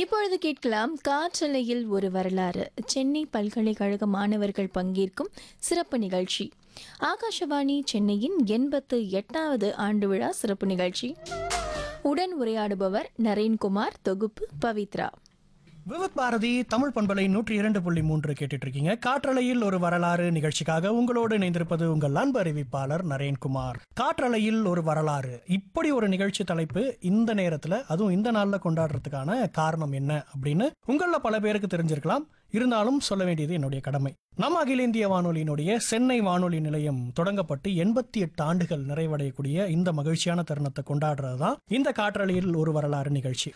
இப்பொழுது கேட்கலாம் காற்றலையில் ஒரு வரலாறு சென்னை பல்கலைக்கழக மாணவர்கள் பங்கேற்கும் சிறப்பு நிகழ்ச்சி ஆகாஷவாணி சென்னையின் எண்பத்து எட்டாவது ஆண்டு விழா சிறப்பு நிகழ்ச்சி உடன் உரையாடுபவர் நரேன்குமார் தொகுப்பு பவித்ரா விவத் பாரதி தமிழ் பண்பலை நூற்றி இரண்டு புள்ளி மூன்று கேட்டுட்டு இருக்கீங்க காற்றலையில் ஒரு வரலாறு நிகழ்ச்சிக்காக உங்களோடு இணைந்திருப்பது உங்கள் அன்பு அறிவிப்பாளர் நரேன்குமார் காற்றலையில் ஒரு வரலாறு இப்படி ஒரு நிகழ்ச்சி தலைப்பு இந்த நேரத்துல அதுவும் இந்த நாள்ல கொண்டாடுறதுக்கான காரணம் என்ன அப்படின்னு உங்கள பல பேருக்கு தெரிஞ்சிருக்கலாம் இருந்தாலும் சொல்ல வேண்டியது என்னுடைய கடமை நம்ம அகில இந்திய வானொலியினுடைய சென்னை வானொலி நிலையம் தொடங்கப்பட்டு எண்பத்தி எட்டு ஆண்டுகள் நிறைவடையக்கூடிய இந்த மகிழ்ச்சியான தருணத்தை கொண்டாடுறது தான் இந்த காற்றலையில் ஒரு வரலாறு நிகழ்ச்சி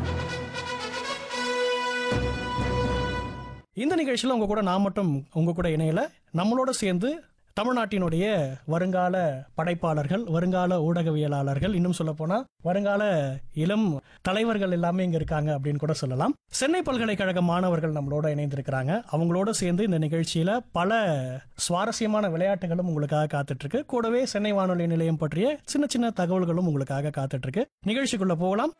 இந்த நிகழ்ச்சியில் உங்க கூட நான் மட்டும் உங்க கூட இணையல நம்மளோட சேர்ந்து தமிழ்நாட்டினுடைய வருங்கால படைப்பாளர்கள் வருங்கால ஊடகவியலாளர்கள் இன்னும் சொல்ல போனா வருங்கால இளம் தலைவர்கள் எல்லாமே இங்க இருக்காங்க அப்படின்னு கூட சொல்லலாம் சென்னை பல்கலைக்கழக மாணவர்கள் நம்மளோட இணைந்திருக்கிறாங்க அவங்களோட சேர்ந்து இந்த நிகழ்ச்சியில பல சுவாரஸ்யமான விளையாட்டுகளும் உங்களுக்காக காத்துட்டு இருக்கு கூடவே சென்னை வானொலி நிலையம் பற்றிய சின்ன சின்ன தகவல்களும் உங்களுக்காக காத்துட்டு இருக்கு நிகழ்ச்சிக்குள்ள போகலாம்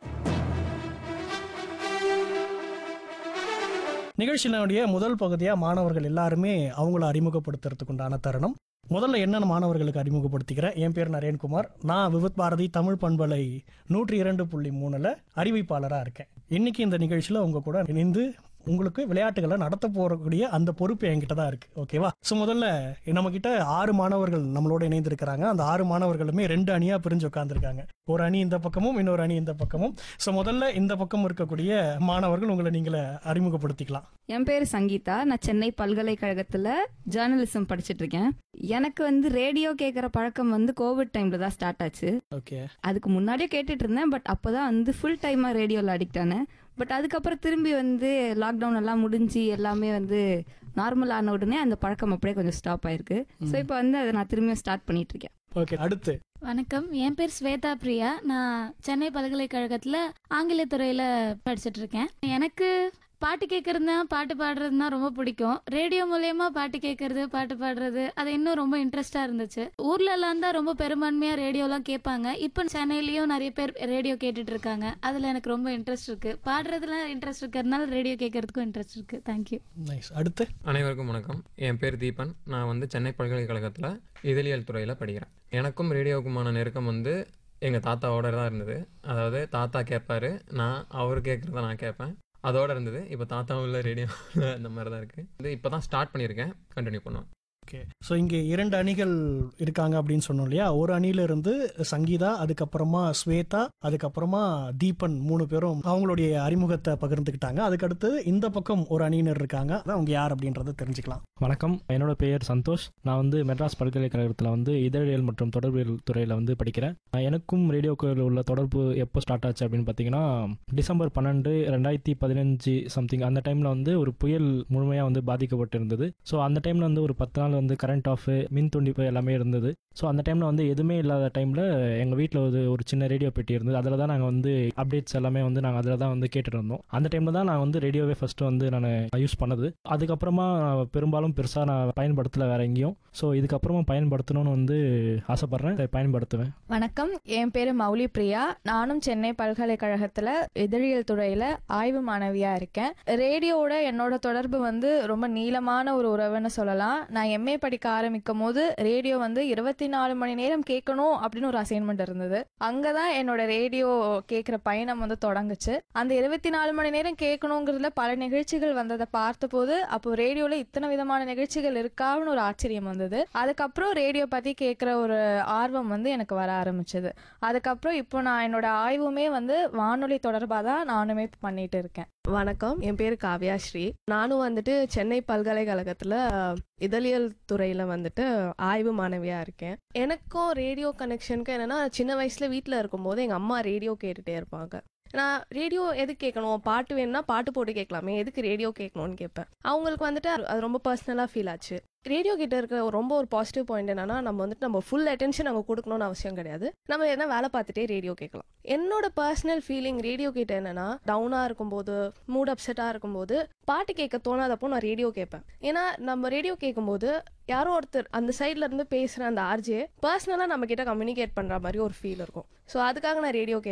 நிகழ்ச்சியினுடைய முதல் பகுதியா மாணவர்கள் எல்லாருமே அவங்கள அறிமுகப்படுத்துறதுக்கு உண்டான தருணம் முதல்ல என்னென்ன மாணவர்களுக்கு அறிமுகப்படுத்திக்கிறேன் என் பேர் நரேன்குமார் நான் விவித் பாரதி தமிழ் பண்பலை நூற்றி இரண்டு புள்ளி மூணுல அறிவிப்பாளரா இருக்கேன் இன்னைக்கு இந்த நிகழ்ச்சியில உங்க கூட இணைந்து உங்களுக்கு விளையாட்டுகளை நடத்த போறக்கூடிய அந்த பொறுப்பு என்கிட்ட தான் இருக்கு ஓகேவா ஸோ முதல்ல நம்ம கிட்ட ஆறு மாணவர்கள் நம்மளோட இணைந்திருக்கிறாங்க அந்த ஆறு மாணவர்களுமே ரெண்டு அணியா பிரிஞ்சு உட்காந்துருக்காங்க ஒரு அணி இந்த பக்கமும் இன்னொரு அணி இந்த பக்கமும் ஸோ முதல்ல இந்த பக்கம் இருக்கக்கூடிய மாணவர்கள் உங்களை நீங்களே அறிமுகப்படுத்திக்கலாம் என் பேர் சங்கீதா நான் சென்னை பல்கலைக்கழகத்துல ஜேர்னலிசம் படிச்சிட்டு இருக்கேன் எனக்கு வந்து ரேடியோ கேட்குற பழக்கம் வந்து கோவிட் டைம்ல தான் ஸ்டார்ட் ஆச்சு ஓகே அதுக்கு முன்னாடியே கேட்டுட்டு இருந்தேன் பட் அப்போதான் வந்து ஃபுல் டைமா ரேடியோல அடிக்ட் ஆனேன் பட் அதுக்கப்புறம் திரும்பி வந்து லாக்டவுன் எல்லாம் முடிஞ்சு எல்லாமே வந்து நார்மல் ஆன உடனே அந்த பழக்கம் அப்படியே கொஞ்சம் ஸ்டாப் ஆயிருக்கு ஸோ இப்போ வந்து அதை நான் திரும்பியும் ஸ்டார்ட் பண்ணிட்டு இருக்கேன் ஓகே அடுத்து வணக்கம் என் பேர் ஸ்வேதா பிரியா நான் சென்னை பல்கலைக்கழகத்துல ஆங்கில துறையில படிச்சிட்டு இருக்கேன் எனக்கு பாட்டு கேட்கறது தான் பாட்டு பாடுறது தான் ரொம்ப பிடிக்கும் ரேடியோ மூலியமா பாட்டு கேட்கறது பாட்டு பாடுறது அது இன்னும் ரொம்ப இன்ட்ரெஸ்டா இருந்துச்சு ஊர்ல எல்லாம் தான் ரொம்ப பெரும்பான்மையா ரேடியோலாம் கேட்பாங்க இப்போ சென்னையிலயும் நிறைய பேர் ரேடியோ கேட்டுட்டு இருக்காங்க அதுல எனக்கு ரொம்ப இன்ட்ரெஸ்ட் இருக்கு பாடுறதுல இன்ட்ரெஸ்ட் இருக்கிறதுனால ரேடியோ கேட்கறதுக்கும் இன்ட்ரெஸ்ட் இருக்கு தேங்க்யூ நைஸ் அடுத்து அனைவருக்கும் வணக்கம் என் பேர் தீபன் நான் வந்து சென்னை பல்கலைக்கழகத்தில் இதழியல் துறையில் படிக்கிறேன் எனக்கும் ரேடியோவுக்குமான நெருக்கம் வந்து எங்கள் தாத்தாவோட தான் இருந்தது அதாவது தாத்தா கேட்பாரு நான் அவர் கேட்குறத நான் கேட்பேன் அதோட இருந்தது இப்போ தாத்தாவும் இல்லை ரேடியோ அந்த மாதிரி தான் இருக்குது இது இப்போ தான் ஸ்டார்ட் பண்ணியிருக்கேன் கண்டினியூ பண்ணுவேன் ஓகே ஸோ இங்கே இரண்டு அணிகள் இருக்காங்க அப்படின்னு சொன்னோம் இல்லையா ஒரு அணியில இருந்து சங்கீதா அதுக்கப்புறமா ஸ்வேதா அதுக்கப்புறமா தீபன் மூணு பேரும் அவங்களுடைய அறிமுகத்தை பகிர்ந்துக்கிட்டாங்க அதுக்கடுத்து இந்த பக்கம் ஒரு அணியினர் இருக்காங்க அதான் அவங்க யார் அப்படின்றத தெரிஞ்சுக்கலாம் வணக்கம் என்னோட பெயர் சந்தோஷ் நான் வந்து மெட்ராஸ் பல்கலைக்கழகத்தில் வந்து இதழியல் மற்றும் தொடர்பியல் துறையில் வந்து படிக்கிறேன் நான் எனக்கும் ரேடியோக்கு உள்ள தொடர்பு எப்போ ஸ்டார்ட் ஆச்சு அப்படின்னு பார்த்தீங்கன்னா டிசம்பர் பன்னெண்டு ரெண்டாயிரத்தி பதினஞ்சு சம்திங் அந்த டைமில் வந்து ஒரு புயல் முழுமையாக வந்து பாதிக்கப்பட்டிருந்தது ஸோ அந்த டைமில் வந்து ஒரு பத்து நாள் வந்து கரண்ட் ஆஃப் மின் துண்டிப்பு எல்லாமே இருந்தது ஸோ அந்த டைமில் வந்து எதுவுமே இல்லாத டைமில் எங்கள் வீட்டில் ஒரு ஒரு சின்ன ரேடியோ பெட்டி இருந்தது அதில் தான் நாங்கள் வந்து அப்டேட்ஸ் எல்லாமே வந்து நாங்கள் அதில் தான் வந்து கேட்டுட்டு இருந்தோம் அந்த டைமில் தான் நான் வந்து ரேடியோவே ஃபஸ்ட்டு வந்து நான் யூஸ் பண்ணது அதுக்கப்புறமா பெரும்பாலும் பெருசாக நான் பயன்படுத்தலை வேற எங்கேயும் ஸோ இதுக்கப்புறமா பயன்படுத்தணும்னு வந்து ஆசைப்பட்றேன் இதை பயன்படுத்துவேன் வணக்கம் என் பேரு மௌலி பிரியா நானும் சென்னை பல்கலைக்கழகத்துல இதழியல் துறையில ஆய்வு மாணவியா இருக்கேன் ரேடியோவோட என்னோட தொடர்பு வந்து ரொம்ப நீளமான ஒரு உறவுன்னு சொல்லலாம் நான் எம்ஏ படிக்க ஆரம்பிக்கும் போது ரேடியோ வந்து இருபத்தி நாலு மணி நேரம் கேட்கணும் அப்படின்னு ஒரு அசைன்மெண்ட் இருந்தது அங்கதான் என்னோட ரேடியோ கேட்குற பயணம் வந்து தொடங்குச்சு அந்த இருபத்தி நாலு மணி நேரம் கேட்கணுங்கிறதுல பல நிகழ்ச்சிகள் வந்ததை பார்த்தபோது அப்போ ரேடியோல இத்தனை விதமான நிகழ்ச்சிகள் இருக்கான்னு ஒரு ஆச்சரியம் வந்தது அதுக்கப்புறம் ரேடியோ பத்தி கேட்குற ஒரு ஆர்வம் வந்து எனக்கு வர ஆரம்பிச்சது அதுக்கப்புறம் இப்போ நான் என்னோட ஆய்வுமே வந்து வானொலி தொடர்பாக தான் நானுமே பண்ணிட்டு இருக்கேன் வணக்கம் என் பேர் காவ்யா ஸ்ரீ நானும் வந்துட்டு சென்னை பல்கலைக்கழகத்தில் இதழியல் துறையில் வந்துட்டு ஆய்வு மாணவியாக இருக்கேன் எனக்கும் ரேடியோ கனெக்ஷனுக்கு என்னென்னா சின்ன வயசில் வீட்டில் இருக்கும்போது எங்கள் அம்மா ரேடியோ கேட்டுகிட்டே இருப்பாங்க நான் ரேடியோ எதுக்கு கேட்கணும் பாட்டு வேணும்னா பாட்டு போட்டு கேட்கலாமே எதுக்கு ரேடியோ கேட்கணும்னு கேட்பேன் அவங்களுக்கு வந்துட்டு அது- அது ரொம்ப பர்சனலாக ஃபீல் ஆச்சு ரேடியோ கிட்ட இருக்க ஒரு ரொம்ப ஒரு பாசிட்டிவ் பாயிண்ட் என்னன்னா நம்ம வந்துட்டு நம்ம ஃபுல் அட்டென்ஷன் அங்கே கொடுக்கணும்னு அவசியம் கிடையாது நம்ம எதனா வேலை பார்த்துட்டே ரேடியோ கேட்கலாம் என்னோட பர்சனல் ஃபீலிங் ரேடியோ கிட்ட என்னன்னா டவுனாக இருக்கும்போது மூட் அப்செட்டாக இருக்கும்போது பாட்டு கேட்க தோணாதப்போ நான் ரேடியோ கேட்பேன் ஏன்னா நம்ம ரேடியோ கேட்கும்போது யாரோ ஒருத்தர் அந்த சைட்ல இருந்து பேசுற அந்த ஆர்ஜே பர்சனலாக நம்ம கிட்ட கம்யூனிகேட் பண்ற மாதிரி ஒரு ஃபீல் இருக்கும் ஸோ அதுக்காக நான் ரேடியோ கேட்பேன்